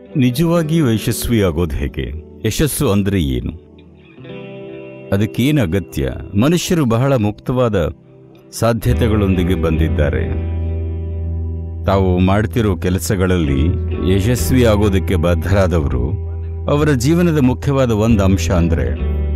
ನಿಜವಾಗಿಯೂ ಯಶಸ್ವಿಯಾಗೋದು ಹೇಗೆ ಯಶಸ್ಸು ಅಂದರೆ ಏನು ಅದಕ್ಕೇನು ಅಗತ್ಯ ಮನುಷ್ಯರು ಬಹಳ ಮುಕ್ತವಾದ ಸಾಧ್ಯತೆಗಳೊಂದಿಗೆ ಬಂದಿದ್ದಾರೆ ತಾವು ಮಾಡ್ತಿರೋ ಕೆಲಸಗಳಲ್ಲಿ ಯಶಸ್ವಿ ಆಗೋದಕ್ಕೆ ಬದ್ಧರಾದವರು ಅವರ ಜೀವನದ ಮುಖ್ಯವಾದ ಒಂದು ಅಂಶ ಅಂದರೆ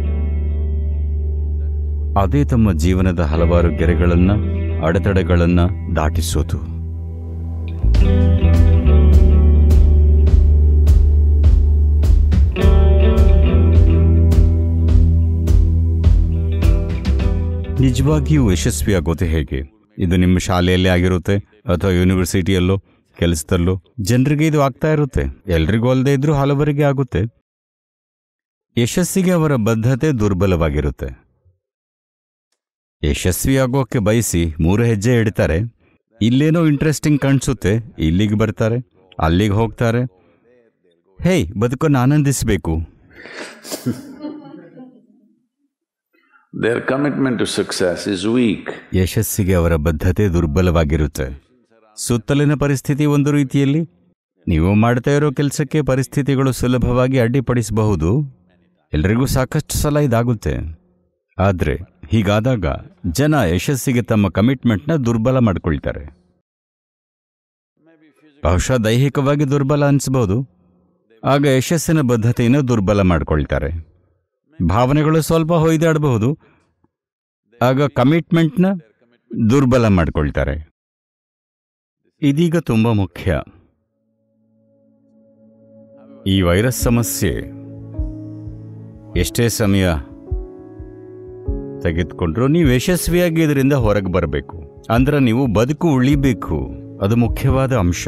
ಅದೇ ತಮ್ಮ ಜೀವನದ ಹಲವಾರು ಗೆರೆಗಳನ್ನು ಅಡೆತಡೆಗಳನ್ನು ದಾಟಿಸೋದು ನಿಜವಾಗಿಯೂ ಯಶಸ್ವಿಯಾಗೋದು ಹೇಗೆ ಇದು ನಿಮ್ಮ ಶಾಲೆಯಲ್ಲೇ ಆಗಿರುತ್ತೆ ಅಥವಾ ಯೂನಿವರ್ಸಿಟಿಯಲ್ಲೋ ಕೆಲಸದಲ್ಲೋ ಜನರಿಗೆ ಇದು ಆಗ್ತಾ ಇರುತ್ತೆ ಎಲ್ರಿಗೂ ಅಲ್ಲದೆ ಇದ್ರೂ ಹಲವರಿಗೆ ಆಗುತ್ತೆ ಯಶಸ್ಸಿಗೆ ಅವರ ಬದ್ಧತೆ ದುರ್ಬಲವಾಗಿರುತ್ತೆ ಯಶಸ್ವಿಯಾಗೋಕೆ ಬಯಸಿ ಮೂರು ಹೆಜ್ಜೆ ಇಡ್ತಾರೆ ಇಲ್ಲೇನೋ ಇಂಟ್ರೆಸ್ಟಿಂಗ್ ಕಾಣಿಸುತ್ತೆ ಇಲ್ಲಿಗೆ ಬರ್ತಾರೆ ಅಲ್ಲಿಗೆ ಹೋಗ್ತಾರೆ ಹೇಯ್ ಬದುಕನ್ನು ಆನಂದಿಸಬೇಕು Their commitment to success is weak. ಯಶಸ್ಸಿಗೆ ಅವರ ಬದ್ಧತೆ ದುರ್ಬಲವಾಗಿರುತ್ತೆ ಸುತ್ತಲಿನ ಪರಿಸ್ಥಿತಿ ಒಂದು ರೀತಿಯಲ್ಲಿ ನೀವು ಮಾಡ್ತಾ ಇರೋ ಕೆಲಸಕ್ಕೆ ಪರಿಸ್ಥಿತಿಗಳು ಸುಲಭವಾಗಿ ಅಡ್ಡಿಪಡಿಸಬಹುದು ಎಲ್ರಿಗೂ ಸಾಕಷ್ಟು ಸಲ ಇದಾಗುತ್ತೆ ಆದರೆ ಹೀಗಾದಾಗ ಜನ ಯಶಸ್ಸಿಗೆ ತಮ್ಮ ಕಮಿಟ್ಮೆಂಟ್ನ ದುರ್ಬಲ ಮಾಡ್ಕೊಳ್ತಾರೆ ಬಹುಶಃ ದೈಹಿಕವಾಗಿ ದುರ್ಬಲ ಅನಿಸ್ಬೋದು ಆಗ ಯಶಸ್ಸಿನ ಬದ್ಧತೆಯನ್ನು ದುರ್ಬಲ ಮಾಡ್ಕೊಳ್ತಾರೆ ಭಾವನೆಗಳು ಸ್ವಲ್ಪ ಹೊಯ್ದಾಡಬಹುದು ಆಗ ಕಮಿಟ್ಮೆಂಟ್ನ ದುರ್ಬಲ ಮಾಡ್ಕೊಳ್ತಾರೆ ಇದೀಗ ತುಂಬ ಮುಖ್ಯ ಈ ವೈರಸ್ ಸಮಸ್ಯೆ ಎಷ್ಟೇ ಸಮಯ ತೆಗೆದುಕೊಂಡ್ರು ನೀವು ಯಶಸ್ವಿಯಾಗಿ ಇದರಿಂದ ಹೊರಗೆ ಬರಬೇಕು ಅಂದ್ರೆ ನೀವು ಬದುಕು ಉಳಿಬೇಕು ಅದು ಮುಖ್ಯವಾದ ಅಂಶ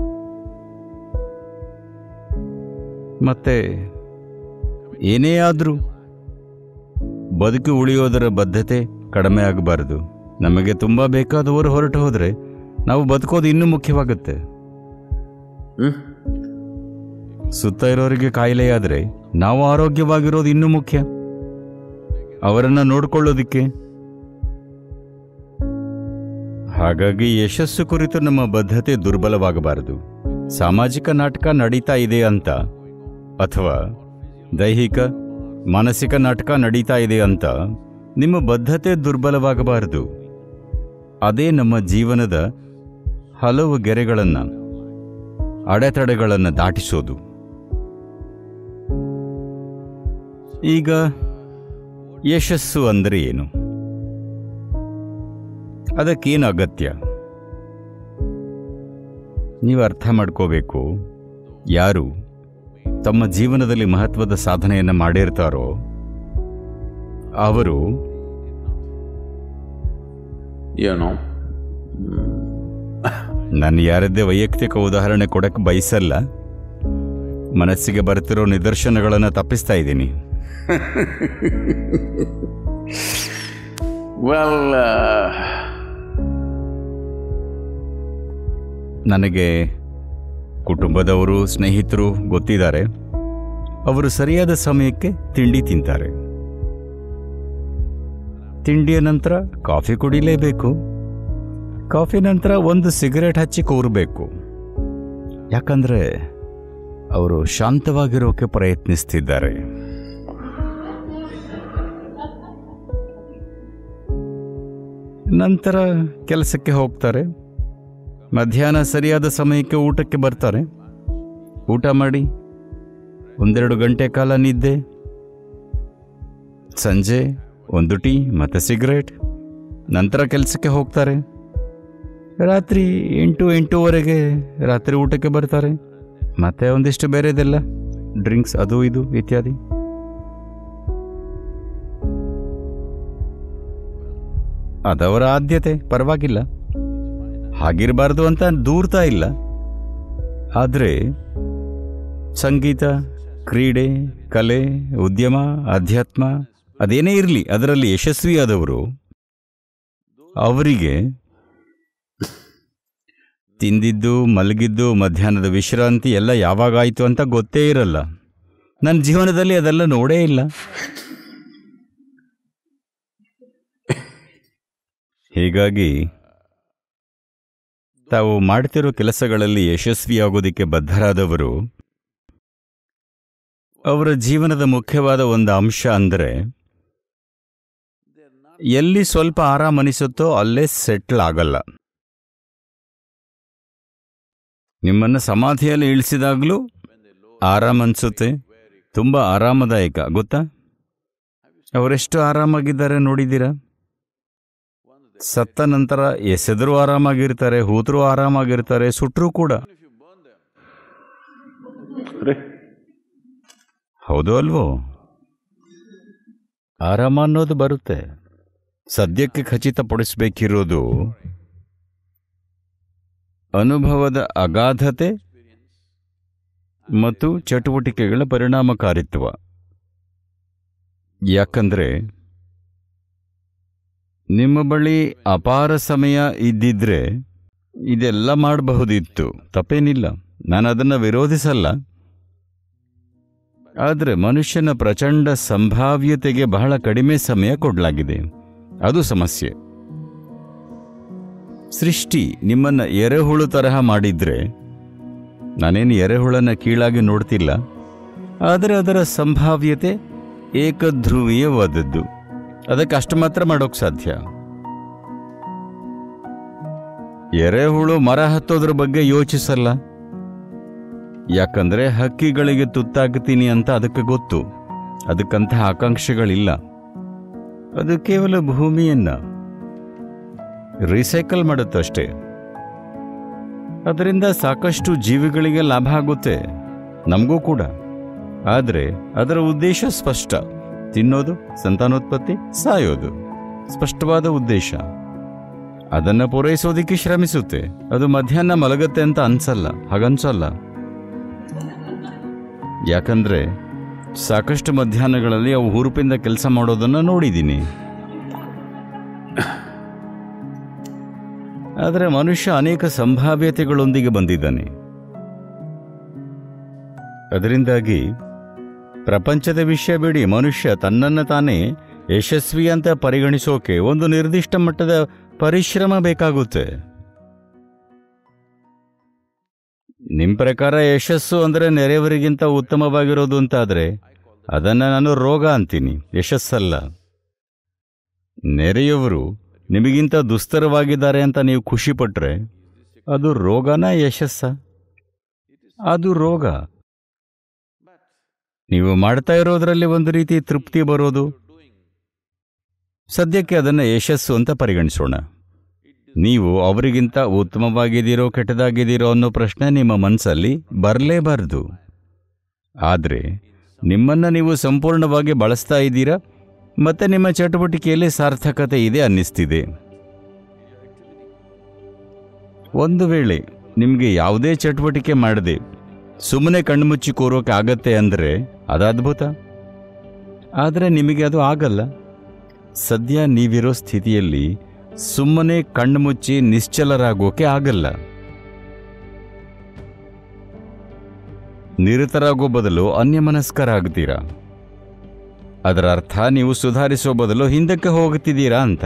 ಮತ್ತೆ ಏನೇ ಆದರೂ ಬದುಕು ಉಳಿಯೋದರ ಬದ್ಧತೆ ಕಡಿಮೆ ಆಗಬಾರದು ನಮಗೆ ತುಂಬ ಬೇಕಾದವರು ಹೊರಟು ಹೋದರೆ ನಾವು ಬದುಕೋದು ಇನ್ನೂ ಮುಖ್ಯವಾಗುತ್ತೆ Hmm? ಸುತ್ತ ಇರೋರಿಗೆ ಕಾಯಿಲೆಯಾದರೆ ನಾವು ಆರೋಗ್ಯವಾಗಿರೋದು ಇನ್ನೂ ಮುಖ್ಯ ಅವರನ್ನು ನೋಡ್ಕೊಳ್ಳೋದಿಕ್ಕೆ ಹಾಗಾಗಿ ಯಶಸ್ಸು ಕುರಿತು ನಮ್ಮ ಬದ್ಧತೆ ದುರ್ಬಲವಾಗಬಾರದು ಸಾಮಾಜಿಕ ನಾಟಕ ನಡೀತಾ ಇದೆ ಅಂತ ಅಥವಾ ದೈಹಿಕ ಮಾನಸಿಕ ನಾಟಕ ನಡೀತಾ ಇದೆ ಅಂತ ನಿಮ್ಮ ಬದ್ಧತೆ ದುರ್ಬಲವಾಗಬಾರದು ಅದೇ ನಮ್ಮ ಜೀವನದ ಹಲವು ಗೆರೆಗಳನ್ನು ಅಡೆತಡೆಗಳನ್ನು ದಾಟಿಸೋದು ಈಗ ಯಶಸ್ಸು ಅಂದರೆ ಏನು ಅದಕ್ಕೇನು ಅಗತ್ಯ ನೀವು ಅರ್ಥ ಮಾಡ್ಕೋಬೇಕು ಯಾರು ತಮ್ಮ ಜೀವನದಲ್ಲಿ ಮಹತ್ವದ ಸಾಧನೆಯನ್ನು ಮಾಡಿರ್ತಾರೋ ಅವರು You know, ನಾನು ಯಾರದ್ದೇ ವೈಯಕ್ತಿಕ ಉದಾಹರಣೆ ಕೊಡಕ್ಕೆ ಬಯಸಲ್ಲ ಮನಸ್ಸಿಗೆ ಬರ್ತಿರೋ ನಿದರ್ಶನಗಳನ್ನು ತಪ್ಪಿಸ್ತಾ ಇದ್ದೀನಿ well, uh, ನನಗೆ ಕುಟುಂಬದವರು ಸ್ನೇಹಿತರು ಗೊತ್ತಿದ್ದಾರೆ ಅವರು ಸರಿಯಾದ ಸಮಯಕ್ಕೆ ತಿಂಡಿ ತಿಂತಾರೆ ತಿಂಡಿಯ ನಂತರ ಕಾಫಿ ಕುಡಿಲೇಬೇಕು ಕಾಫಿ ನಂತರ ಒಂದು ಸಿಗರೇಟ್ ಹಚ್ಚಿ ಕೂರಬೇಕು ಯಾಕಂದ್ರೆ ಅವರು ಶಾಂತವಾಗಿರೋಕೆ ಪ್ರಯತ್ನಿಸ್ತಿದ್ದಾರೆ ನಂತರ ಕೆಲಸಕ್ಕೆ ಹೋಗ್ತಾರೆ ಮಧ್ಯಾಹ್ನ ಸರಿಯಾದ ಸಮಯಕ್ಕೆ ಊಟಕ್ಕೆ ಬರ್ತಾರೆ ಊಟ ಮಾಡಿ ಒಂದೆರಡು ಗಂಟೆ ಕಾಲ ನಿದ್ದೆ ಸಂಜೆ ಒಂದು ಟೀ ಮತ್ತು ಸಿಗರೇಟ್ ನಂತರ ಕೆಲಸಕ್ಕೆ ಹೋಗ್ತಾರೆ ರಾತ್ರಿ ಎಂಟು ಎಂಟೂವರೆಗೆ ರಾತ್ರಿ ಊಟಕ್ಕೆ ಬರ್ತಾರೆ ಮತ್ತೆ ಒಂದಿಷ್ಟು ಬೇರೆದೆಲ್ಲ ಡ್ರಿಂಕ್ಸ್ ಅದು ಇದು ಇತ್ಯಾದಿ ಅದವರ ಆದ್ಯತೆ ಪರವಾಗಿಲ್ಲ ಹಾಗಿರಬಾರ್ದು ಅಂತ ದೂರ್ತಾ ಇಲ್ಲ ಆದರೆ ಸಂಗೀತ ಕ್ರೀಡೆ ಕಲೆ ಉದ್ಯಮ ಅಧ್ಯಾತ್ಮ ಅದೇನೇ ಇರಲಿ ಅದರಲ್ಲಿ ಯಶಸ್ವಿಯಾದವರು ಅವರಿಗೆ ತಿಂದಿದ್ದು ಮಲಗಿದ್ದು ಮಧ್ಯಾಹ್ನದ ವಿಶ್ರಾಂತಿ ಎಲ್ಲ ಯಾವಾಗಾಯಿತು ಅಂತ ಗೊತ್ತೇ ಇರಲ್ಲ ನನ್ನ ಜೀವನದಲ್ಲಿ ಅದೆಲ್ಲ ನೋಡೇ ಇಲ್ಲ ಹೀಗಾಗಿ ತಾವು ಮಾಡ್ತಿರೋ ಕೆಲಸಗಳಲ್ಲಿ ಯಶಸ್ವಿಯಾಗೋದಕ್ಕೆ ಬದ್ಧರಾದವರು ಅವರ ಜೀವನದ ಮುಖ್ಯವಾದ ಒಂದು ಅಂಶ ಅಂದರೆ ಎಲ್ಲಿ ಸ್ವಲ್ಪ ಆರಾಮ ಅನಿಸುತ್ತೋ ಅಲ್ಲೇ ಸೆಟ್ಲ್ ಆಗಲ್ಲ ನಿಮ್ಮನ್ನು ಸಮಾಧಿಯಲ್ಲಿ ಇಳಿಸಿದಾಗಲೂ ಆರಾಮ ಅನಿಸುತ್ತೆ ತುಂಬ ಆರಾಮದಾಯಕ ಗೊತ್ತಾ ಅವರೆಷ್ಟು ಆರಾಮಾಗಿದ್ದಾರೆ ನೋಡಿದ್ದೀರಾ ಸತ್ತ ನಂತರ ಎಸೆದರೂ ಆರಾಮಾಗಿರ್ತಾರೆ ಹೂತರೂ ಆರಾಮಾಗಿರ್ತಾರೆ ಸುಟ್ಟರೂ ಕೂಡ Re- ಹೌದು ಅಲ್ವೋ ಆರಾಮ ಅನ್ನೋದು ಬರುತ್ತೆ ಸದ್ಯಕ್ಕೆ ಖಚಿತಪಡಿಸಬೇಕಿರೋದು ಅನುಭವದ ಅಗಾಧತೆ ಮತ್ತು ಚಟುವಟಿಕೆಗಳ ಪರಿಣಾಮಕಾರಿತ್ವ ಯಾಕಂದ್ರೆ ನಿಮ್ಮ ಬಳಿ ಅಪಾರ ಸಮಯ ಇದ್ದಿದ್ರೆ ಇದೆಲ್ಲ ಮಾಡಬಹುದಿತ್ತು ತಪ್ಪೇನಿಲ್ಲ ನಾನು ಅದನ್ನು ವಿರೋಧಿಸಲ್ಲ ಆದರೆ ಮನುಷ್ಯನ ಪ್ರಚಂಡ ಸಂಭಾವ್ಯತೆಗೆ ಬಹಳ ಕಡಿಮೆ ಸಮಯ ಕೊಡಲಾಗಿದೆ ಅದು ಸಮಸ್ಯೆ ಸೃಷ್ಟಿ ನಿಮ್ಮನ್ನ ಎರೆಹುಳು ತರಹ ಮಾಡಿದ್ರೆ ನಾನೇನು ಎರೆಹುಳನ ಕೀಳಾಗಿ ನೋಡ್ತಿಲ್ಲ ಆದರೆ ಅದರ ಸಂಭಾವ್ಯತೆ ಏಕಧ್ರುವೀಯವಾದದ್ದು ಅದಕ್ಕೆ ಅಷ್ಟು ಮಾತ್ರ ಮಾಡೋಕ್ ಸಾಧ್ಯ ಎರೆಹುಳು ಮರ ಹತ್ತೋದ್ರ ಬಗ್ಗೆ ಯೋಚಿಸಲ್ಲ ಯಾಕಂದ್ರೆ ಹಕ್ಕಿಗಳಿಗೆ ತುತ್ತಾಗ್ತೀನಿ ಅಂತ ಅದಕ್ಕೆ ಗೊತ್ತು ಅದಕ್ಕಂತಹ ಆಕಾಂಕ್ಷೆಗಳಿಲ್ಲ ಅದು ಕೇವಲ ಭೂಮಿಯನ್ನ ರೀಸೈಕಲ್ ಮಾಡುತ್ತಷ್ಟೇ ಅದರಿಂದ ಸಾಕಷ್ಟು ಜೀವಿಗಳಿಗೆ ಲಾಭ ಆಗುತ್ತೆ ನಮಗೂ ಕೂಡ ಆದರೆ ಅದರ ಉದ್ದೇಶ ಸ್ಪಷ್ಟ ತಿನ್ನೋದು ಸಂತಾನೋತ್ಪತ್ತಿ ಸಾಯೋದು ಸ್ಪಷ್ಟವಾದ ಉದ್ದೇಶ ಅದನ್ನು ಪೂರೈಸೋದಿಕ್ಕೆ ಶ್ರಮಿಸುತ್ತೆ ಅದು ಮಧ್ಯಾಹ್ನ ಮಲಗತ್ತೆ ಅಂತ ಅನ್ಸಲ್ಲ ಹಾಗನ್ಸಲ್ಲ ಯಾಕಂದ್ರೆ ಸಾಕಷ್ಟು ಮಧ್ಯಾಹ್ನಗಳಲ್ಲಿ ಅವು ಹುರುಪಿಂದ ಕೆಲಸ ಮಾಡೋದನ್ನ ನೋಡಿದ್ದೀನಿ ಆದರೆ ಮನುಷ್ಯ ಅನೇಕ ಸಂಭಾವ್ಯತೆಗಳೊಂದಿಗೆ ಬಂದಿದ್ದಾನೆ ಅದರಿಂದಾಗಿ ಪ್ರಪಂಚದ ವಿಷಯ ಬಿಡಿ ಮನುಷ್ಯ ತನ್ನನ್ನು ತಾನೇ ಯಶಸ್ವಿ ಅಂತ ಪರಿಗಣಿಸೋಕೆ ಒಂದು ನಿರ್ದಿಷ್ಟ ಮಟ್ಟದ ಪರಿಶ್ರಮ ಬೇಕಾಗುತ್ತೆ ನಿಮ್ಮ ಪ್ರಕಾರ ಯಶಸ್ಸು ಅಂದರೆ ನೆರೆಯವರಿಗಿಂತ ಉತ್ತಮವಾಗಿರೋದು ಅಂತಾದರೆ ಅದನ್ನು ನಾನು ರೋಗ ಅಂತೀನಿ ಯಶಸ್ಸಲ್ಲ ನೆರೆಯವರು ನಿಮಗಿಂತ ದುಸ್ತರವಾಗಿದ್ದಾರೆ ಅಂತ ನೀವು ಖುಷಿಪಟ್ರೆ ಅದು ರೋಗನ ಯಶಸ್ಸ ಅದು ರೋಗ ನೀವು ಮಾಡ್ತಾ ಇರೋದ್ರಲ್ಲಿ ಒಂದು ರೀತಿ ತೃಪ್ತಿ ಬರೋದು ಸದ್ಯಕ್ಕೆ ಅದನ್ನು ಯಶಸ್ಸು ಅಂತ ಪರಿಗಣಿಸೋಣ ನೀವು ಅವರಿಗಿಂತ ಉತ್ತಮವಾಗಿದ್ದೀರೋ ಕೆಟ್ಟದಾಗಿದ್ದೀರೋ ಅನ್ನೋ ಪ್ರಶ್ನೆ ನಿಮ್ಮ ಮನಸ್ಸಲ್ಲಿ ಬರಲೇಬಾರದು ಆದರೆ ನಿಮ್ಮನ್ನು ನೀವು ಸಂಪೂರ್ಣವಾಗಿ ಬಳಸ್ತಾ ಇದ್ದೀರಾ ಮತ್ತೆ ನಿಮ್ಮ ಚಟುವಟಿಕೆಯಲ್ಲಿ ಸಾರ್ಥಕತೆ ಇದೆ ಅನ್ನಿಸ್ತಿದೆ ಒಂದು ವೇಳೆ ನಿಮಗೆ ಯಾವುದೇ ಚಟುವಟಿಕೆ ಮಾಡದೆ ಸುಮ್ಮನೆ ಕಣ್ಮುಚ್ಚಿ ಕೂರೋಕೆ ಆಗತ್ತೆ ಅಂದರೆ ಅದು ಅದ್ಭುತ ಆದರೆ ನಿಮಗೆ ಅದು ಆಗಲ್ಲ ಸದ್ಯ ನೀವಿರೋ ಸ್ಥಿತಿಯಲ್ಲಿ ಸುಮ್ಮನೆ ಕಣ್ಮುಚ್ಚಿ ನಿಶ್ಚಲರಾಗೋಕೆ ಆಗಲ್ಲ ನಿರತರಾಗೋ ಬದಲು ಅನ್ಯಮನಸ್ಕರಾಗ್ತೀರಾ ಅದರ ಅರ್ಥ ನೀವು ಸುಧಾರಿಸೋ ಬದಲು ಹಿಂದಕ್ಕೆ ಹೋಗುತ್ತಿದ್ದೀರಾ ಅಂತ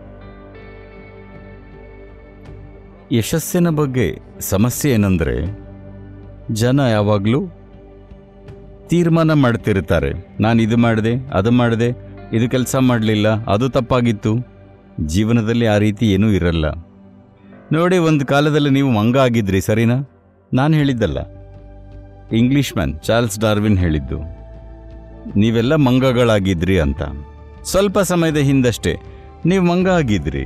ಯಶಸ್ಸಿನ ಬಗ್ಗೆ ಸಮಸ್ಯೆ ಏನಂದ್ರೆ ಜನ ಯಾವಾಗಲೂ ತೀರ್ಮಾನ ಮಾಡ್ತಿರ್ತಾರೆ ನಾನು ಇದು ಮಾಡಿದೆ ಅದು ಮಾಡಿದೆ ಇದು ಕೆಲಸ ಮಾಡಲಿಲ್ಲ ಅದು ತಪ್ಪಾಗಿತ್ತು ಜೀವನದಲ್ಲಿ ಆ ರೀತಿ ಏನೂ ಇರಲ್ಲ ನೋಡಿ ಒಂದು ಕಾಲದಲ್ಲಿ ನೀವು ಮಂಗ ಆಗಿದ್ರಿ ಸರಿನಾ ನಾನು ಹೇಳಿದ್ದಲ್ಲ ಇಂಗ್ಲಿಷ್ ಮ್ಯಾನ್ ಚಾರ್ಲ್ಸ್ ಡಾರ್ವಿನ್ ಹೇಳಿದ್ದು ನೀವೆಲ್ಲ ಮಂಗಗಳಾಗಿದ್ರಿ ಅಂತ ಸ್ವಲ್ಪ ಸಮಯದ ಹಿಂದಷ್ಟೇ ನೀವು ಮಂಗ ಆಗಿದ್ರಿ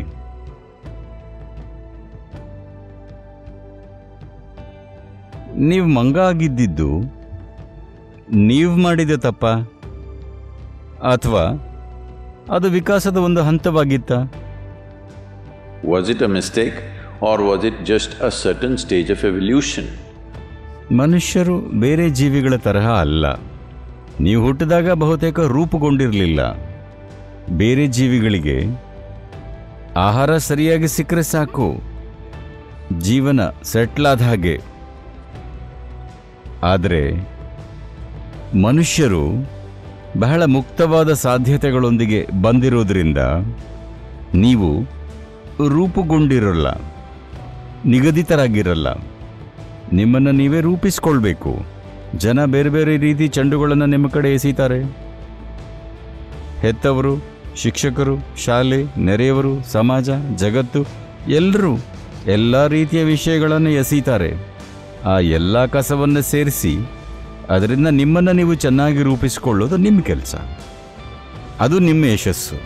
ನೀವು ಮಂಗ ಆಗಿದ್ದಿದ್ದು ನೀವು ಮಾಡಿದ ತಪ್ಪ ಅಥವಾ ಅದು ವಿಕಾಸದ ಒಂದು ಹಂತವಾಗಿತ್ತಾ Was it a mistake or was it just a certain stage of evolution? ಮನುಷ್ಯರು ಬೇರೆ ಜೀವಿಗಳ ತರಹ ಅಲ್ಲ ನೀವು ಹುಟ್ಟಿದಾಗ ಬಹುತೇಕ ರೂಪುಗೊಂಡಿರಲಿಲ್ಲ ಬೇರೆ ಜೀವಿಗಳಿಗೆ ಆಹಾರ ಸರಿಯಾಗಿ ಸಿಕ್ಕರೆ ಸಾಕು ಜೀವನ ಸೆಟ್ಲಾದ ಹಾಗೆ ಆದರೆ ಮನುಷ್ಯರು ಬಹಳ ಮುಕ್ತವಾದ ಸಾಧ್ಯತೆಗಳೊಂದಿಗೆ ಬಂದಿರೋದ್ರಿಂದ ನೀವು ರೂಪುಗೊಂಡಿರಲ್ಲ ನಿಗದಿತರಾಗಿರಲ್ಲ ನಿಮ್ಮನ್ನು ನೀವೇ ರೂಪಿಸ್ಕೊಳ್ಬೇಕು ಜನ ಬೇರೆ ಬೇರೆ ರೀತಿ ಚೆಂಡುಗಳನ್ನು ನಿಮ್ಮ ಕಡೆ ಎಸೀತಾರೆ ಹೆತ್ತವರು ಶಿಕ್ಷಕರು ಶಾಲೆ ನೆರೆಯವರು ಸಮಾಜ ಜಗತ್ತು ಎಲ್ಲರೂ ಎಲ್ಲ ರೀತಿಯ ವಿಷಯಗಳನ್ನು ಎಸೀತಾರೆ ಆ ಎಲ್ಲ ಕಸವನ್ನು ಸೇರಿಸಿ ಅದರಿಂದ ನಿಮ್ಮನ್ನು ನೀವು ಚೆನ್ನಾಗಿ ರೂಪಿಸಿಕೊಳ್ಳೋದು ನಿಮ್ಮ ಕೆಲಸ ಅದು ನಿಮ್ಮ ಯಶಸ್ಸು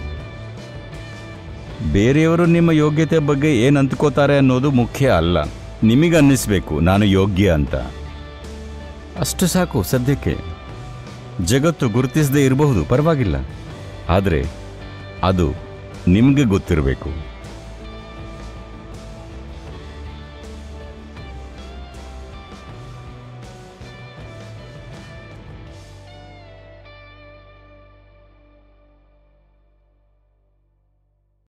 ಬೇರೆಯವರು ನಿಮ್ಮ ಯೋಗ್ಯತೆ ಬಗ್ಗೆ ಏನು ಅಂದ್ಕೋತಾರೆ ಅನ್ನೋದು ಮುಖ್ಯ ಅಲ್ಲ ನಿಮಗೆ ಅನ್ನಿಸ್ಬೇಕು ನಾನು ಯೋಗ್ಯ ಅಂತ ಅಷ್ಟು ಸಾಕು ಸದ್ಯಕ್ಕೆ ಜಗತ್ತು ಗುರುತಿಸದೇ ಇರಬಹುದು ಪರವಾಗಿಲ್ಲ ಆದರೆ ಅದು ನಿಮಗೆ ಗೊತ್ತಿರಬೇಕು